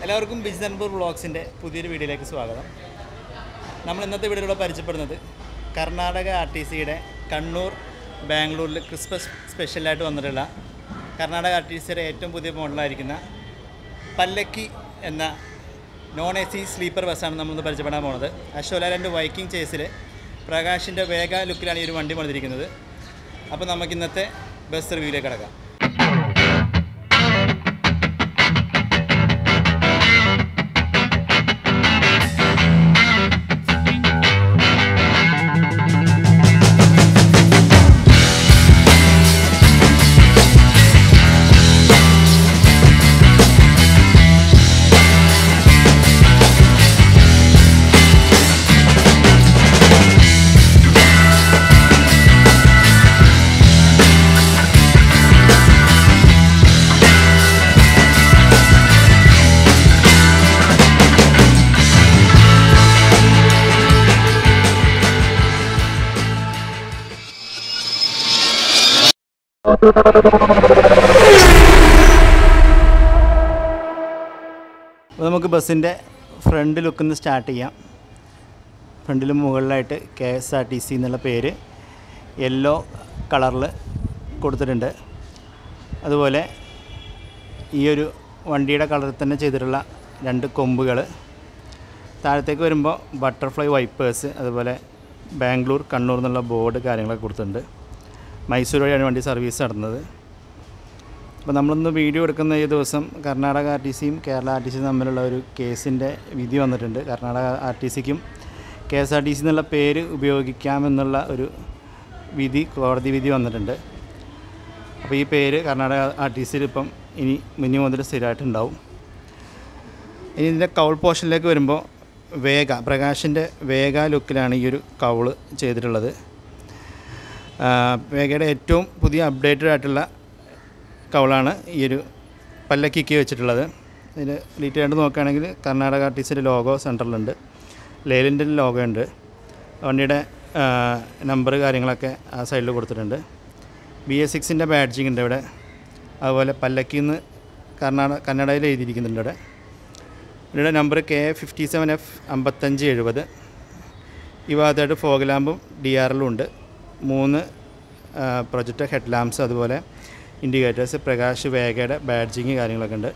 എല്ലാവർക്കും ബിജ്നൻപൂർ വ്ളോഗ്സിൻ്റെ പുതിയൊരു വീഡിയോയിലേക്ക് സ്വാഗതം നമ്മൾ ഇന്നത്തെ വീഡിയോയിലൂടെ പരിചയപ്പെടുന്നത് കർണാടക ആർ ടി സിയുടെ കണ്ണൂർ ബാംഗ്ലൂരിൽ ക്രിസ്മസ് സ്പെഷ്യലായിട്ട് വന്നിട്ടുള്ള കർണാടക ആർ ടി സിയുടെ ഏറ്റവും പുതിയ മോഡലായിരിക്കുന്ന പല്ലക്കി എന്ന നോൺ എ സി സ്ലീപ്പർ ബസ്സാണ് നമ്മളിന്ന് പരിചയപ്പെടാൻ പോകുന്നത് അശോലാലൻ്റെ വൈക്കിംഗ് ചേസിൽ പ്രകാശിൻ്റെ വേഗ ലുക്കിലാണ് ഈ ഒരു വണ്ടി പണിതിരിക്കുന്നത് അപ്പോൾ നമുക്ക് ഇന്നത്തെ ബസ് റിവ്യൂയിലേക്ക് കിടക്കാം അപ്പോൾ നമുക്ക് ബസ്സിൻ്റെ ഫ്രണ്ട് ലുക്കിൽ നിന്ന് സ്റ്റാർട്ട് ചെയ്യാം ഫ്രണ്ടിൽ മുകളിലായിട്ട് K S R T C എന്നുള്ള പേര് യെല്ലോ കളറിൽ കൊടുത്തിട്ടുണ്ട് അതുപോലെ ഈ ഒരു വണ്ടിയുടെ കളറിൽ തന്നെ ചെയ്തിട്ടുള്ള രണ്ട് കൊമ്പുകൾ താഴത്തേക്ക് വരുമ്പോൾ ബട്ടർഫ്ലൈ വൈപ്പേഴ്സ് അതുപോലെ ബാംഗ്ലൂർ കണ്ണൂർ എന്നുള്ള ബോർഡ് കാര്യങ്ങളൊക്കെ കൊടുത്തിട്ടുണ്ട് മൈസൂർ വഴിയാണ് വണ്ടി സർവീസ് നടത്തുന്നത് അപ്പോൾ നമ്മളിന്ന് വീഡിയോ എടുക്കുന്ന ഈ ദിവസം കർണാടക ആർ ടി സിയും കേരള ആർ ടി സിയും തമ്മിലുള്ള ഒരു കേസിൻ്റെ വിധി വന്നിട്ടുണ്ട് കർണാടക ആർ ടി സിക്കും K S R T C എന്നുള്ള പേര് ഉപയോഗിക്കാമെന്നുള്ള ഒരു വിധി കോടതി വിധി വന്നിട്ടുണ്ട് അപ്പോൾ ഈ പേര് കർണാടക ആർ ടി സിയിൽ ഇപ്പം ഇനി മുന്നിൽ മുതൽ സ്ഥിരമായിട്ടുണ്ടാവും ഇനി ഇതിൻ്റെ കൗൾ പോർഷനിലേക്ക് വരുമ്പോൾ വേഗ പ്രകാശിൻ്റെ വേഗ ലുക്കിലാണ് ഈ ഒരു കൗള് ചെയ്തിട്ടുള്ളത് ആ, വേഗയുടെ ഏറ്റവും പുതിയ അപ്ഡേറ്റഡ് ആയിട്ടുള്ള കൗളാണ് ഈ ഒരു പല്ലക്കിക്ക് വെച്ചിട്ടുള്ളത് ഇതിൽ ഡീറ്റെയിൽ ആയിട്ട് നോക്കുകയാണെങ്കിൽ കർണാടക ആർട്ടിസ്റ്റിൻ്റെ ലോഗോ സെൻറ്ററിലുണ്ട് ലേലിൻ്റെ ലോഗോ ഉണ്ട് വണ്ടിയുടെ നമ്പർ കാര്യങ്ങളൊക്കെ ആ സൈഡിൽ കൊടുത്തിട്ടുണ്ട് ബി എസ് സിക്സിൻ്റെ ബാഡ്ജിങ് ഉണ്ട് ഇവിടെ അതുപോലെ പല്ലക്കിന്ന് കർണാടക കന്നഡയിൽ എഴുതിയിരിക്കുന്നുണ്ട് ഇവിടെ ഇവിടെ number K fifty seven F അമ്പത്തഞ്ച് എഴുപത് ഈ ഭാഗത്തായിട്ട് ഫോഗ് ലാമ്പും ഡി ആർ എല്ലും ഉണ്ട് മൂന്ന് പ്രൊജക്ടർ ഹെഡ് ലാമ്പ്സ് അതുപോലെ ഇൻഡിക്കേറ്റേഴ്സ് പ്രകാശ് വേഗയുടെ ബാഡ്ജിങ് കാര്യങ്ങളൊക്കെ ഉണ്ട്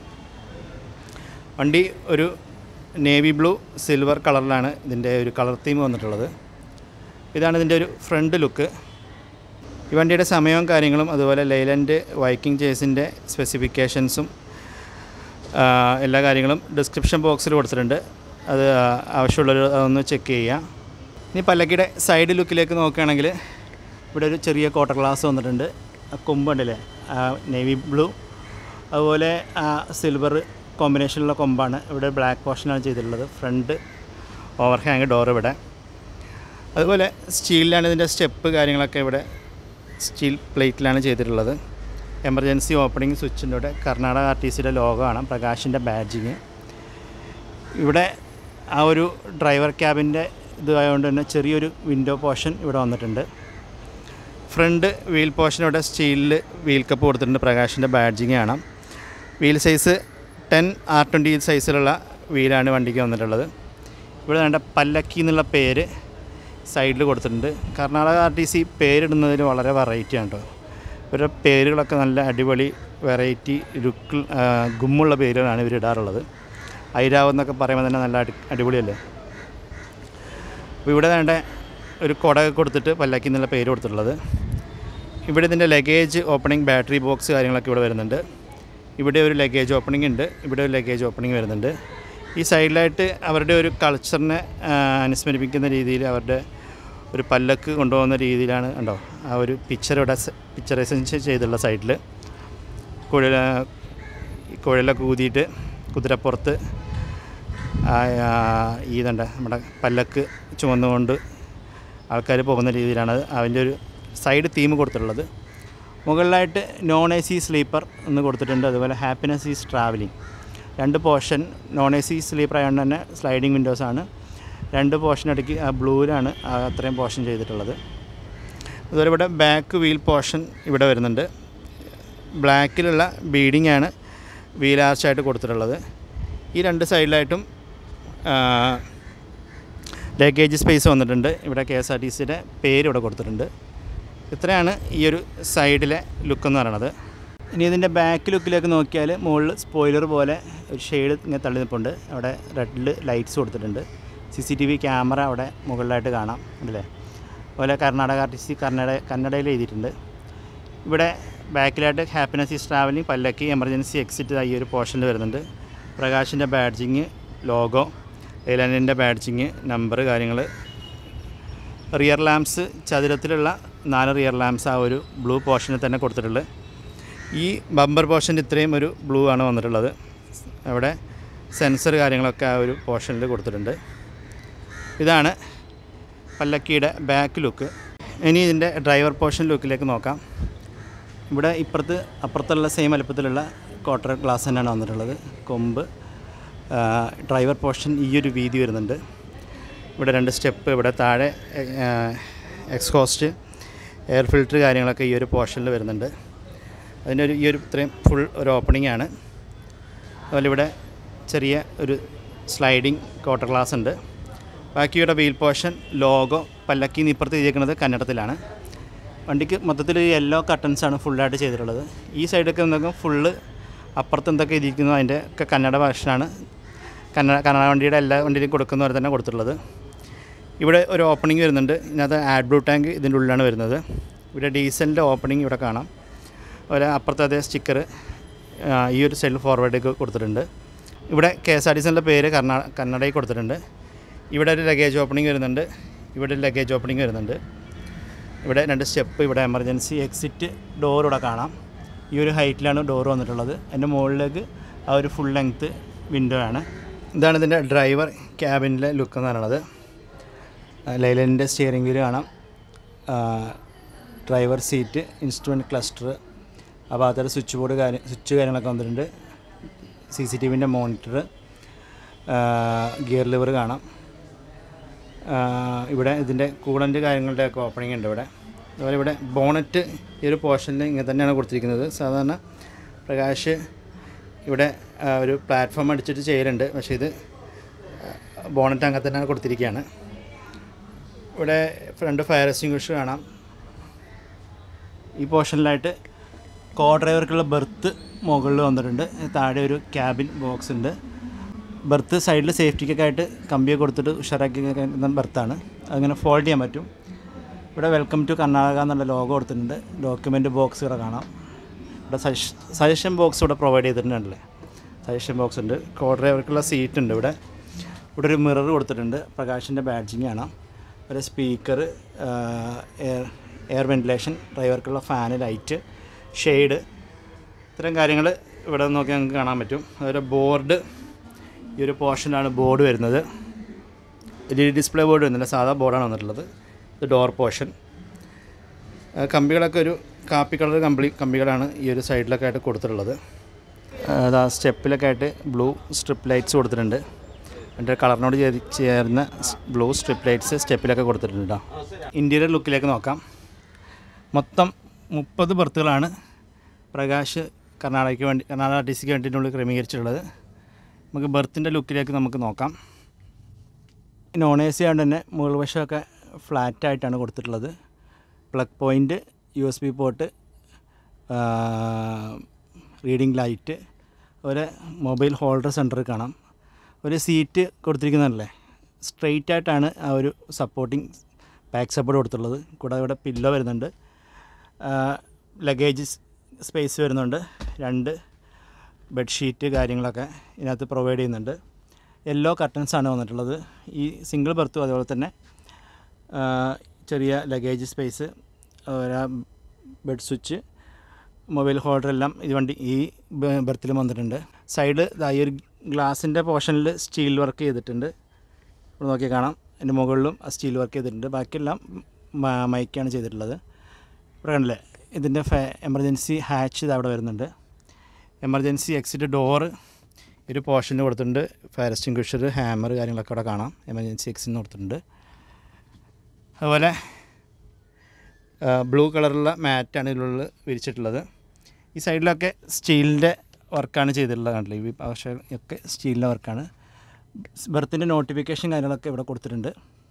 വണ്ടി ഒരു നേവി ബ്ലൂ സിൽവർ കളറിലാണ് ഇതിൻ്റെ ഒരു കളർ തീം വന്നിട്ടുള്ളത് ഇതാണ് ഇതിൻ്റെ ഒരു ഫ്രണ്ട് ലുക്ക് ഈ വണ്ടിയുടെ സമയവും കാര്യങ്ങളും അതുപോലെ ലൈലൻഡ് വൈക്കിംഗ് ചേസിൻ്റെ സ്പെസിഫിക്കേഷൻസും ആ, എല്ലാ കാര്യങ്ങളും ഡിസ്ക്രിപ്ഷൻ ബോക്സിൽ കൊടുത്തിട്ടുണ്ട് അത് ആവശ്യമുള്ളവർ അതൊന്ന് ചെക്ക് ചെയ്യുക ഇനി പല്ലക്കിയുടെ സൈഡ് ലുക്കിലേക്ക് നോക്കുകയാണെങ്കിൽ ഇവിടെ ഒരു ചെറിയ കോട്ടർ ഗ്ലാസ് വന്നിട്ടുണ്ട് ആ കൊമ്പുണ്ടല്ലേ നേവി ബ്ലൂ അതുപോലെ ആ സിൽവർ കോമ്പിനേഷനിലുള്ള കൊമ്പാണ് ഇവിടെ ബ്ലാക്ക് പോർഷനാണ് ചെയ്തിട്ടുള്ളത് ഫ്രണ്ട് ഓവർ ഹാങ് ഡോർ ഇവിടെ അതുപോലെ സ്റ്റീലിലാണ് ഇതിൻ്റെ സ്റ്റെപ്പ് കാര്യങ്ങളൊക്കെ ഇവിടെ സ്റ്റീൽ പ്ലേറ്റിലാണ് ചെയ്തിട്ടുള്ളത് എമർജൻസി ഓപ്പണിംഗ് സ്വിച്ചിൻ്റെ ഇവിടെ കർണാടക ആർ ടി സിയുടെ ലോഗോ ആണ് പ്രകാശിൻ്റെ ബാഡ്ജിങ് ഇവിടെ ആ ഒരു ഡ്രൈവർ ക്യാബിൻ്റെ ഇതായതുകൊണ്ട് തന്നെ ചെറിയൊരു വിൻഡോ പോർഷൻ ഇവിടെ വന്നിട്ടുണ്ട് ഫ്രണ്ട് വീൽ പോർഷൻ ഇവിടെ സ്റ്റീലിൽ വീൽ കപ്പ് കൊടുത്തിട്ടുണ്ട് പ്രകാശിൻ്റെ ബാഡ്ജിങ് ആണ് wheel size ten R twenty സൈസിലുള്ള വീലാണ് വണ്ടിക്ക് വന്നിട്ടുള്ളത് ഇവിടെ വേണ്ട പല്ലക്കി എന്നുള്ള പേര് സൈഡിൽ കൊടുത്തിട്ടുണ്ട് കർണാടക ആർ ടി സി പേരിടുന്നതിൽ വളരെ വെറൈറ്റി ആണ് കേട്ടോ ഇവരുടെ പേരുകളൊക്കെ നല്ല അടിപൊളി വെറൈറ്റി ലുക്ക് ഗുമ്മുള്ള പേരുകളാണ് ഇവർ ഇടാറുള്ളത് ഐരാവ് എന്നൊക്കെ പറയുമ്പോൾ തന്നെ നല്ല അടി അടിപൊളിയല്ലേ അപ്പോൾ ഇവിടെ വേണ്ട ഒരു കുട കൊടുത്തിട്ട് പല്ലക്കി എന്നുള്ള പേര് കൊടുത്തിട്ടുള്ളത് ഇവിടെ ഇതിൻ്റെ ലഗേജ് ഓപ്പണിംഗ് ബാറ്ററി ബോക്സ് കാര്യങ്ങളൊക്കെ ഇവിടെ വരുന്നുണ്ട് ഇവിടെ ഒരു ലഗേജ് ഓപ്പണിംഗ് ഉണ്ട് ഇവിടെ ഒരു ലഗേജ് ഓപ്പണിംഗ് വരുന്നുണ്ട് ഈ സൈഡിലായിട്ട് അവരുടെ ഒരു കൾച്ചറിനെ ആ, അനുസ്മരിപ്പിക്കുന്ന രീതിയിൽ അവരുടെ ഒരു പല്ലക്ക് കൊണ്ടുപോകുന്ന രീതിയിലാണ് ഉണ്ടോ ആ ഒരു പിക്ചർ ഇവിടെ പിക്ചറൈസേഷൻ ചെയ്തുള്ള സൈഡിൽ കുഴല കുഴലൊക്കെ ഊതിയിട്ട് കുതിരപ്പുറത്ത് ആ, ആ, ഈ ഇതുണ്ട് നമ്മുടെ പല്ലക്ക് ചുമന്നുകൊണ്ട് ആൾക്കാർ പോകുന്ന രീതിയിലാണ് അത് അതിൻ്റെ ഒരു സൈഡ് തീം കൊടുത്തിട്ടുള്ളത് മുകളിലായിട്ട് നോൺ എ സി സ്ലീപ്പർ എന്ന് കൊടുത്തിട്ടുണ്ട് അതുപോലെ ഹാപ്പിനെസ് ഈസ് ട്രാവലിംഗ് രണ്ട് portion non A C sleeper ആയതുകൊണ്ട് തന്നെ സ്ലൈഡിങ് വിൻഡോസാണ് രണ്ട് പോർഷൻ ഇടയ്ക്ക് ആ ബ്ലൂവിലാണ് ആ അത്രയും പോർഷൻ ചെയ്തിട്ടുള്ളത് അതുപോലെ ഇവിടെ ബാക്ക് വീൽ പോർഷൻ ഇവിടെ വരുന്നുണ്ട് ബ്ലാക്കിലുള്ള ബീഡിംഗ് ആണ് വീൽ ആർച്ചായിട്ട് കൊടുത്തിട്ടുള്ളത് ഈ രണ്ട് സൈഡിലായിട്ടും ലഗേജ് സ്പേസ് വന്നിട്ടുണ്ട് ഇവിടെ കെ എസ് ആർ ടി സിയുടെ പേര് ഇവിടെ കൊടുത്തിട്ടുണ്ട് ഇത്രയാണ് ഈ ഒരു സൈഡിലെ ലുക്ക് എന്ന് പറയുന്നത് ഇനി ഇതിൻ്റെ ബാക്ക് ലുക്കിലേക്ക് നോക്കിയാൽ മുകളിൽ സ്പോയിലർ പോലെ ഒരു ഷെയ്ഡ് ഇങ്ങനെ തള്ളി നിൽപ്പുണ്ട് അവിടെ റെഡിൽ ലൈറ്റ്സ് കൊടുത്തിട്ടുണ്ട് C C T V camera അവിടെ മുകളിലായിട്ട് കാണാം അല്ലേ അതുപോലെ Karnataka R T C Kannada കന്നഡയിൽ എഴുതിയിട്ടുണ്ട് ഇവിടെ ബാക്കിലായിട്ട് happiness is travelling Pallakki emergency exit ഈ ഒരു പോർഷനിൽ വരുന്നുണ്ട് പ്രകാശിൻ്റെ ബാഡ്ജിങ് ലോഗോ എയർലൈനിൻ്റെ ബാഡ്ജിങ് നമ്പർ കാര്യങ്ങൾ റിയർ ലാംപ്സ് ചതുരത്തിലുള്ള നാല് റിയർ ലാംപ്സ് ആ ഒരു ബ്ലൂ പോർഷനിൽ തന്നെ കൊടുത്തിട്ടുള്ളത് ഈ ബമ്പർ പോർഷൻ്റെ ഇത്രയും ഒരു ബ്ലൂ ആണ് വന്നിട്ടുള്ളത് അവിടെ സെൻസർ കാര്യങ്ങളൊക്കെ ആ ഒരു പോർഷനിൽ കൊടുത്തിട്ടുണ്ട് ഇതാണ് പല്ലക്കിയുടെ ബാക്ക് ലുക്ക് ഇനി ഇതിൻ്റെ ഡ്രൈവർ പോർഷൻ ലുക്കിലേക്ക് നോക്കാം ഇവിടെ ഇപ്പുറത്ത് അപ്പുറത്തുള്ള സെയിം വലുപ്പത്തിലുള്ള ക്വാർട്ടർ ഗ്ലാസ് തന്നെയാണ് വന്നിട്ടുള്ളത് കൊമ്പ് ആ, ഡ്രൈവർ പോർഷൻ ഈ ഒരു വീതി വരുന്നുണ്ട് ഇവിടെ രണ്ട് സ്റ്റെപ്പ് ഇവിടെ താഴെ എക്സ്ഹോസ്റ്റ് എയർ ഫിൽറ്റർ കാര്യങ്ങളൊക്കെ ഈ ഒരു പോർഷനിൽ വരുന്നുണ്ട് അതിൻ്റെ ഒരു ഈ ഒരു ഇത്രയും ഫുൾ ഒരു ഓപ്പണിംഗ് ആണ് അതുപോലെ ഇവിടെ ചെറിയ ഒരു സ്ലൈഡിങ് ക്വാർട്ടർ ഗ്ലാസ് ഉണ്ട് ബാക്കിയുടെ വീൽ പോർഷൻ ലോഗോ പല്ലക്കി ഇപ്പുറത്ത് ചെയ്തിരിക്കുന്നത് കന്നഡത്തിലാണ് വണ്ടിക്ക് മൊത്തത്തിൽ യെല്ലോ കട്ടൻസാണ് ഫുള്ളായിട്ട് ചെയ്തിട്ടുള്ളത് ഈ സൈഡൊക്കെ എന്തൊക്കെ ഫുള്ള് അപ്പുറത്ത് എന്തൊക്കെ ഇരിക്കുന്നു അതിൻ്റെ ഒക്കെ കന്നഡ ഭാഷയാണ് കന്നഡ കന്നഡ വണ്ടിയുടെ എല്ലാ വണ്ടിയിലും കൊടുക്കുന്ന പോലെ തന്നെ കൊടുത്തിട്ടുള്ളത് ഇവിടെ ഒരു ഓപ്പണിംഗ് വരുന്നുണ്ട് ഇതിനകത്ത് ആഡ് ബ്ലൂ ടാങ്ക് ഇതിൻ്റെ ഉള്ളിലാണ് വരുന്നത് ഇവിടെ ഡീസലിൻ്റെ ഓപ്പണിംഗ് ഇവിടെ കാണാം അതുപോലെ അപ്പുറത്തെ അതേ സ്റ്റിക്കർ ഈ ഒരു സൈഡിൽ ഫോർവേഡേക്ക് കൊടുത്തിട്ടുണ്ട് ഇവിടെ കെ എസ് ആർ ടി സിൻ്റെ പേര് കർണാ കന്നഡയിൽ കൊടുത്തിട്ടുണ്ട് ഇവിടെ ഒരു ലഗേജ് ഓപ്പണിംഗ് വരുന്നുണ്ട് ഇവിടെ ഒരു ലഗേജ് ഓപ്പണിംഗ് വരുന്നുണ്ട് ഇവിടെ രണ്ട് സ്റ്റെപ്പ് ഇവിടെ എമർജൻസി എക്സിറ്റ് ഡോർ ഇവിടെ കാണാം ഈ ഒരു ഹൈറ്റിലാണ് ഡോർ വന്നിട്ടുള്ളത് അതിൻ്റെ മുകളിലേക്ക് ആ ഒരു ഫുൾ ലെങ്ത്ത് വിൻഡോ ആണ് ഇതാണ് ഇതിൻ്റെ ഡ്രൈവർ ക്യാബിനിലെ ലുക്ക് എന്ന് പറയുന്നത് ലൈലൻ്റെ സ്റ്റിയറിംഗ് വീല് കാണാം ഡ്രൈവർ സീറ്റ് ഇൻസ്ട്രുമെൻറ്റ് ക്ലസ്റ്റർ ആ ഭാഗത്തൊരു സ്വിച്ച് ബോർഡ് കാര്യം സ്വിച്ച് കാര്യങ്ങളൊക്കെ വന്നിട്ടുണ്ട് സി സി ടി വിൻ്റെ മോണിറ്റർ ഗിയർ ലിവർ കാണാം ആ, ഇവിടെ ഇതിൻ്റെ കൂളൻ്റ് കാര്യങ്ങളുടെയൊക്കെ ഓപ്പണിംഗ് ഉണ്ട് ഇവിടെ അതുപോലെ ഇവിടെ ബോണറ്റ് ഈ ഒരു പോർഷനിൽ ഇങ്ങനെ തന്നെയാണ് കൊടുത്തിരിക്കുന്നത് സാധാരണ പ്രകാശ് ഇവിടെ ആ, ഒരു പ്ലാറ്റ്ഫോം അടിച്ചിട്ട് ചെയ്യലുണ്ട് പക്ഷേ ഇത് ബോണറ്റ് അങ്ങനെ തന്നെയാണ് കൊടുത്തിരിക്കുകയാണ് ഇവിടെ ഫ്രണ്ട് ഫയർ എക്സ്റ്റിങ്വിഷർ കാണാം ഈ പോർഷനിലായിട്ട് കോ ഡ്രൈവർക്കുള്ള ബെർത്ത് മുകളിൽ വന്നിട്ടുണ്ട് താഴെ ഒരു ക്യാബിൻ ബോക്സ് ഉണ്ട് ബെർത്ത് സൈഡിൽ സേഫ്റ്റിക്കൊക്കെ ആയിട്ട് കമ്പിയൊക്കെ കൊടുത്തിട്ട് ഉഷാറാക്കി വെക്കുന്ന ബെർത്താണ് അങ്ങനെ ഫോൾഡ് ചെയ്യാൻ പറ്റും ഇവിടെ വെൽക്കം ടു കർണാടക എന്നുള്ള ലോഗോ കൊടുത്തിട്ടുണ്ട് ഡോക്യുമെൻറ്റ് ബോക്സ് ഇവിടെ കാണാം ഇവിടെ സജഷൻ ബോക്സ് ഇവിടെ പ്രൊവൈഡ് ചെയ്തിട്ടുണ്ടല്ലേ സജഷൻ ബോക്സ് ഉണ്ട് കോ ഡ്രൈവർക്കുള്ള സീറ്റ് ഉണ്ട് ഇവിടെ ഇവിടെ ഒരു മിറർ കൊടുത്തിട്ടുണ്ട് പ്രകാശിൻ്റെ ബാഡ്ജിങ് കാണാം ഒരു സ്പീക്കർ എയർ എയർ വെൻറ്റിലേഷൻ ഡ്രൈവർക്കുള്ള ഫാന് ലൈറ്റ് ഷെയ്ഡ് ഇത്തരം കാര്യങ്ങൾ ഇവിടെ നോക്കി നമുക്ക് കാണാൻ പറ്റും അതുപോലെ ബോർഡ് ഈ ഒരു പോർഷനാണ് ബോർഡ് വരുന്നത് L E D display board വരുന്നില്ല സാധാ ബോർഡാണ് വന്നിട്ടുള്ളത് ഇത് ഡോർ പോർഷൻ കമ്പികളൊക്കെ ഒരു കാപ്പി കളർ കമ്പി കമ്പികളാണ് ഈ ഒരു സൈഡിലൊക്കെ ആയിട്ട് കൊടുത്തിട്ടുള്ളത് അതാ സ്റ്റെപ്പിലൊക്കെ ആയിട്ട് ബ്ലൂ സ്ട്രിപ്പ് ലൈറ്റ്സ് കൊടുത്തിട്ടുണ്ട് എൻ്റെ കളറിനോട് ചേർ ചേർന്ന ബ്ലൂ സ്ട്രിപ്പ് ലൈറ്റ്സ് സ്റ്റെപ്പിലൊക്കെ കൊടുത്തിട്ടുണ്ട് കേട്ടോ ഇൻറ്റീരിയർ ലുക്കിലേക്ക് നോക്കാം മൊത്തം മുപ്പത് ബർത്തുകളാണ് പ്രകാശ് കർണാടകയ്ക്ക് വേണ്ടി കർണാടക ടി സിക്ക് വേണ്ടിയിട്ടുള്ള ക്രമീകരിച്ചിട്ടുള്ളത് നമുക്ക് ബർത്തിൻ്റെ ലുക്കിലേക്ക് നമുക്ക് നോക്കാം നോൺ എ സി ആയതുകൊണ്ട് തന്നെ മുകൾ വശമൊക്കെ ഫ്ലാറ്റായിട്ടാണ് കൊടുത്തിട്ടുള്ളത് plug point U S B port reading light ഒരു മൊബൈൽ ഹോൾഡർ സെൻറ്റർ കാണാം ഒരു സീറ്റ് കൊടുത്തിരിക്കുന്നതല്ലേ സ്ട്രെയിറ്റ് ആയിട്ടാണ് ആ ഒരു സപ്പോർട്ടിങ് ബാക്ക് സപ്പോർട്ട് കൊടുത്തിട്ടുള്ളത് കൂടാതെ ഇവിടെ പില്ലോ വരുന്നുണ്ട് ലഗേജ് സ്പേസ് വരുന്നുണ്ട് രണ്ട് ബെഡ്ഷീറ്റ് കാര്യങ്ങളൊക്കെ ഇതിനകത്ത് പ്രൊവൈഡ് ചെയ്യുന്നുണ്ട് യെല്ലോ കർട്ടൻസാണ് വന്നിട്ടുള്ളത് ഈ സിംഗിൾ ബർത്തും അതുപോലെ തന്നെ ആ, ചെറിയ luggage space bed switch mobile holder എല്ലാം ഇത് വണ്ടി ഈ ബർത്തിൽ വന്നിട്ടുണ്ട് സൈഡ് ഈ ഒരു ഗ്ലാസിൻ്റെ പോർഷനിൽ സ്റ്റീൽ വർക്ക് ചെയ്തിട്ടുണ്ട് ഇവിടെ നോക്കി കാണാം അതിൻ്റെ മുകളിലും ആ സ്റ്റീൽ വർക്ക് ചെയ്തിട്ടുണ്ട് ബാക്കിയെല്ലാം മ- മൈക്കാണ് ചെയ്തിട്ടുള്ളത് ഇവിടെ കണ്ടില്ലേ ഇതിൻ്റെ ഫെ എമർജൻസി ഹാച്ച് ഇത് അവിടെ വരുന്നുണ്ട് എമർജൻസി എക്സിറ്റ് ഡോറ് ഒരു പോർഷന് കൊടുത്തിട്ടുണ്ട് ഫയർ എക്സ്റ്റിങ്ക്വിഷർ ഹാമർ കാര്യങ്ങളൊക്കെ അവിടെ കാണാം എമർജൻസി എക്സിന് കൊടുത്തിട്ടുണ്ട് അതുപോലെ ബ്ലൂ കളറുള്ള മാറ്റാണ് ഇതിലുള്ളിൽ വിരിച്ചിട്ടുള്ളത് ഈ സൈഡിലൊക്കെ സ്റ്റീലിൻ്റെ വർക്കാണ് ചെയ്തിട്ടുള്ളത് കണ്ടില്ലേ ഈ പക്ഷേ ഒക്കെ സ്റ്റീലിൻ്റെ വർക്കാണ് ബർത്തിൻ്റെ നോട്ടിഫിക്കേഷൻ കാര്യങ്ങളൊക്കെ ഇവിടെ കൊടുത്തിട്ടുണ്ട്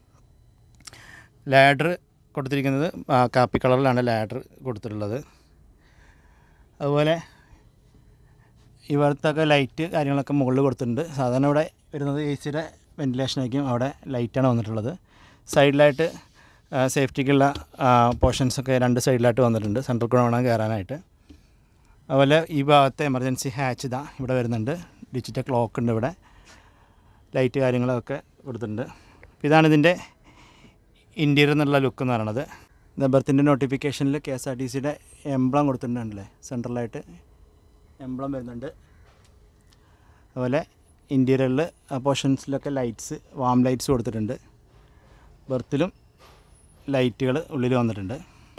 ലാഡർ കൊടുത്തിരിക്കുന്നത് ആ, കാപ്പി കളറിലാണ് ലാഡർ കൊടുത്തിട്ടുള്ളത് അതുപോലെ ഇവിടുത്തൊക്കെ ലൈറ്റ് കാര്യങ്ങളൊക്കെ മുകളിൽ കൊടുത്തിട്ടുണ്ട് സാധാരണ ഇവിടെ വരുന്നത് എ സിയുടെ വെൻറ്റിലേഷനായിരിക്കും അവിടെ ലൈറ്റാണ് വന്നിട്ടുള്ളത് സൈഡിലായിട്ട് സേഫ്റ്റിക്കുള്ള പോർഷൻസൊക്കെ രണ്ട് സൈഡിലായിട്ട് വന്നിട്ടുണ്ട് സെൻട്രൽ കൂടെ വേണം കയറാനായിട്ട് അതുപോലെ ഈ ഭാഗത്തെ എമർജൻസി ഹാച്ച് ഇതാ ഇവിടെ വരുന്നുണ്ട് ഡിജിറ്റൽ ക്ലോക്ക് ഉണ്ട് ഇവിടെ ലൈറ്റ് കാര്യങ്ങളൊക്കെ കൊടുത്തിട്ടുണ്ട് അപ്പോൾ ഇതാണ് ഇതിൻ്റെ ഇൻറ്റീരിയർ എന്നുള്ള ലുക്ക് എന്ന് പറയണത് ബർത്തിൻ്റെ നോട്ടിഫിക്കേഷനിൽ കെ എസ് ആർ ടി സിയുടെ എംബ്ലം കൊടുത്തിട്ടുണ്ടല്ലേ സെൻട്രലായിട്ട് എംബ്ലം വരുന്നുണ്ട് അതുപോലെ ഇൻറ്റീരിയറിൽ പോർഷൻസിലൊക്കെ ലൈറ്റ്സ് വാം ലൈറ്റ്സ് കൊടുത്തിട്ടുണ്ട് ബർത്തിലും ലൈറ്റുകൾ ഉള്ളിൽ വന്നിട്ടുണ്ട്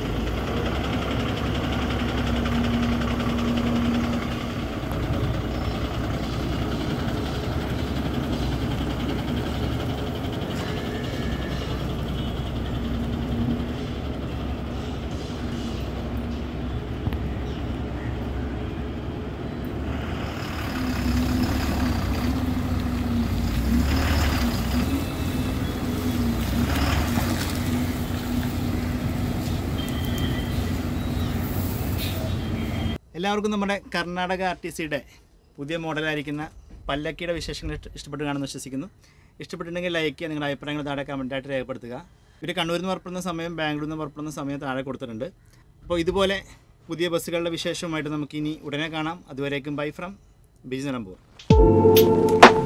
എല്ലാവർക്കും നമ്മുടെ കർണാടക ആർ ടി സിയുടെ പുതിയ മോഡലായിരിക്കുന്ന പല്ലക്കിയുടെ വിശേഷങ്ങൾ ഇഷ്ട- ഇഷ്ടപ്പെട്ട് കാണുമെന്ന് വിശ്വസിക്കുന്നു ഇഷ്ടപ്പെട്ടിട്ടുണ്ടെങ്കിൽ ലൈക്ക് ചെയ്യുക നിങ്ങളുടെ അഭിപ്രായങ്ങൾ താഴെ കമൻറ്റായിട്ട് രേഖപ്പെടുത്തുക ഇവർ കണ്ണൂരിൽ നിന്ന് പുറപ്പെടുന്ന സമയം ബാംഗ്ലൂരിൽ നിന്ന് പുറപ്പെടുന്ന സമയം താഴെ കൊടുത്തിട്ടുണ്ട് അപ്പോൾ ഇതുപോലെ പുതിയ ബസ്സുകളുടെ വിശേഷവുമായിട്ട് നമുക്ക് ഇനി ഉടനെ കാണാം അതുവരേക്കും ബൈ ഫ്രം ബിജി നിലമ്പൂർ